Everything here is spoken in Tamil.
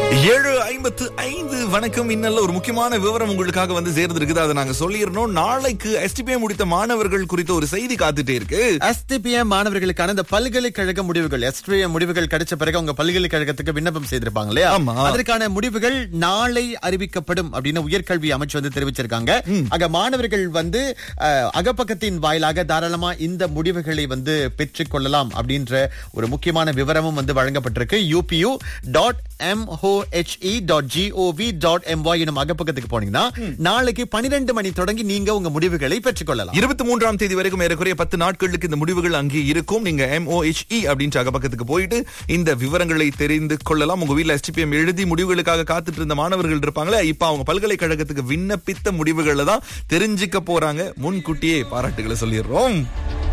ஏழு ஐம்பத்து ஐந்து வணக்கம் இன்னல்ல ஒரு முக்கியமான விவரம் உங்களுக்காக வந்து சேர்ந்து இருக்குது அதை நாங்க சொல்லிடணும் நாளைக்கு எஸ்டிபிஐ முடித்த மாணவர்கள் குறித்த ஒரு செய்தி காத்துட்டே இருக்கு எஸ்டிபிஎம் மாணவர்களுக்கான இந்த பல்கலைக்கழக முடிவுகள் எஸ்டிபிஎம் முடிவுகள் கிடைச்ச பிறகு அவங்க பல்கலைக்கழகத்துக்கு விண்ணப்பம் செய்திருப்பாங்க இல்லையா ஆமா. அதற்கான முடிவுகள் நாளை அறிவிக்கப்படும் அப்படின்னு உயர்கல்வி அமைச்சு வந்து தெரிவிச்சிருக்காங்க ஆக மாணவர்கள் வந்து அஹ், அகப்பக்கத்தின் வாயிலாக தாராளமா இந்த முடிவுகளை வந்து பெற்றுக் கொள்ளலாம் அப்படின்ற ஒரு முக்கியமான விவரமும் வந்து வழங்கப்பட்டிருக்கு UPU dot MOHE dot GOV dot MY எனும் அகப்பக்கத்துக்கு போனீங்கன்னா நாளைக்கு பனிரெண்டு மணி தொடங்கி நீங்க உங்க முடிவுகளை பெற்றுக்கொள்ளலாம் இருபத்தி மூன்றாம் தேதி வரைக்கும் ஏறக்குறைய பத்து நாட்களுக்கு இந்த முடிவுகள் அங்கே இருக்கும் நீங்க எம்ஓஹெச்இ அப்படின்ற அகப்பக்கத்துக்கு போயிட்டு இந்த விவரங்களை தெரிந்து கொள்ளலாம் உங்க வீட்ல எஸ்டிபிஎம் எழுதி முடிவுகளுக்காக காத்துட்டு இருந்த மாணவர்கள் இருப்பாங்களே இப்ப அவங்க பல்கலைக்கழகத்துக்கு விண்ணப்பித்த முடிவுகளை தான் தெரிஞ்சுக்க போறாங்க முன்கூட்டியே பாராட்டுகளை சொல்லிடுறோம்